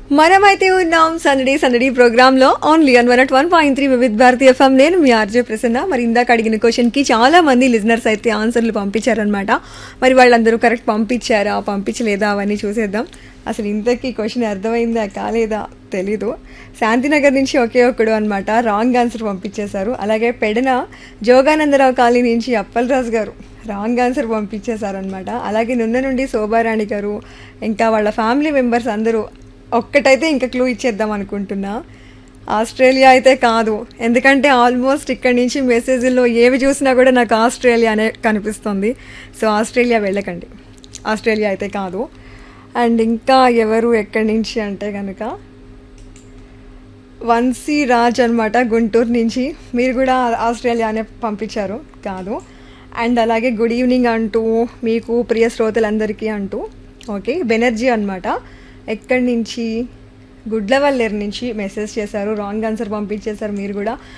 మనమైతే ఉన్నాం సందడి సందడి ప్రోగ్రామ్ లో only on one one point three Vividh Bharati FM నేను మీ ఆర్జే ప్రసన్న మరి ఇందాక అడిగిన క్వశ్చన్ కి చాలా మంది లిజనర్స్ అయితే ఆన్సర్లు పంపించారనమాట మరి వాళ్ళందరూ కరెక్ట్ పంపించారా పంపించలేదా అవన్నీ చూసేద్దాం అసలు ఇంతకీ క్వశ్చన్ అర్థమైందా కాలేదా తెలీదు శాంతినగర్ నుంచి ఒకే ఒక్కడు అనమాట రాంగ్ ఆన్సర్ పంపించేశారు అలాగే పెడన జోగానందరావు కాలనీ నుంచి అప్పలరాజు గారు రాంగ్ ఆన్సర్ పంపించేశారనమాట అలాగే నున్న నుండి శోభారాణి గారు ఇంకా వాళ్ళ ఫ్యామిలీ మెంబర్స్ అందరూ ఒక్కటైతే ఇంకా క్లూ ఇచ్చేద్దాం అనుకుంటున్నా ఆస్ట్రేలియా అయితే కాదు ఎందుకంటే ఆల్మోస్ట్ ఇక్కడి నుంచి మెసేజ్లో ఏవి చూసినా కూడా నాకు ఆస్ట్రేలియా అనే కనిపిస్తుంది సో ఆస్ట్రేలియా వెళ్ళకండి ఆస్ట్రేలియా అయితే కాదు అండ్ ఇంకా ఎవరు ఎక్కడి నుంచి అంటే కనుక వంశీ రాజ్ అనమాట గుంటూరు నుంచి మీరు కూడా ఆస్ట్రేలియానే పంపించారు కాదు అండ్ అలాగే గుడ్ ఈవినింగ్ అంటూ మీకు ప్రియ శ్రోతలందరికీ అంటూ ఓకే బెనర్జీ అనమాట ఎక్కడి నుంచి గుడ్లవల్లేరు నుంచి మెసేజ్ చేశారు రాంగ్ ఆన్సర్ పంపించేశారు మీరు కూడా